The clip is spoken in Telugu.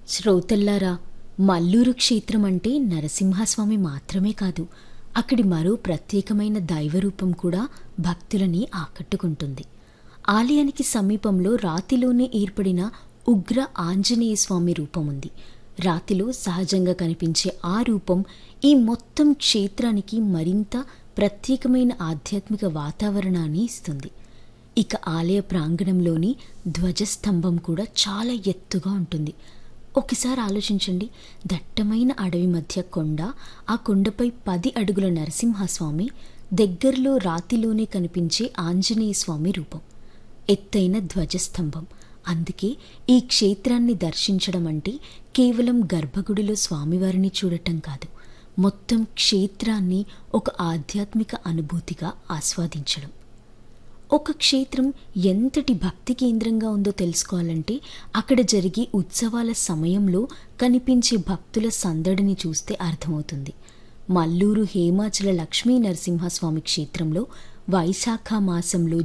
శ్రోతల్లారా మల్లూరు క్షేత్రం అంటే నరసింహస్వామి మాత్రమే కాదు అక్కడి మరో ప్రత్యేకమైన దైవరూపం కూడా భక్తులని ఆకట్టుకుంటుంది ఆలయానికి సమీపంలో రాతిలోనే ఏర్పడిన ఉగ్ర ఆంజనేయ స్వామి రూపం ఉంది రాతిలో సహజంగా కనిపించే ఆ రూపం ఈ మొత్తం క్షేత్రానికి మరింత ప్రత్యేకమైన ఆధ్యాత్మిక వాతావరణాన్ని ఇస్తుంది ఇక ఆలయ ప్రాంగణంలోని ధ్వజస్తంభం కూడా చాలా ఎత్తుగా ఉంటుంది ఒకసారి ఆలోచించండి దట్టమైన అడవి మధ్య కొండ ఆ కొండపై పది అడుగుల నరసింహస్వామి దగ్గరలో రాతిలోనే కనిపించే ఆంజనేయ స్వామి రూపం ఎత్తైన ధ్వజస్తంభం అందుకే ఈ క్షేత్రాన్ని దర్శించడం అంటే కేవలం గర్భగుడిలో స్వామివారిని చూడటం కాదు మొత్తం క్షేత్రాన్ని ఒక ఆధ్యాత్మిక అనుభూతిగా ఆస్వాదించడం ఒక క్షేత్రం ఎంతటి భక్తి కేంద్రంగా ఉందో తెలుసుకోవాలంటే అక్కడ జరిగే ఉత్సవాల సమయంలో కనిపించే భక్తుల సందడిని చూస్తే అర్థమవుతుంది మల్లూరు హేమాచల లక్ష్మీ నరసింహస్వామి క్షేత్రంలో వైశాఖ మాసంలో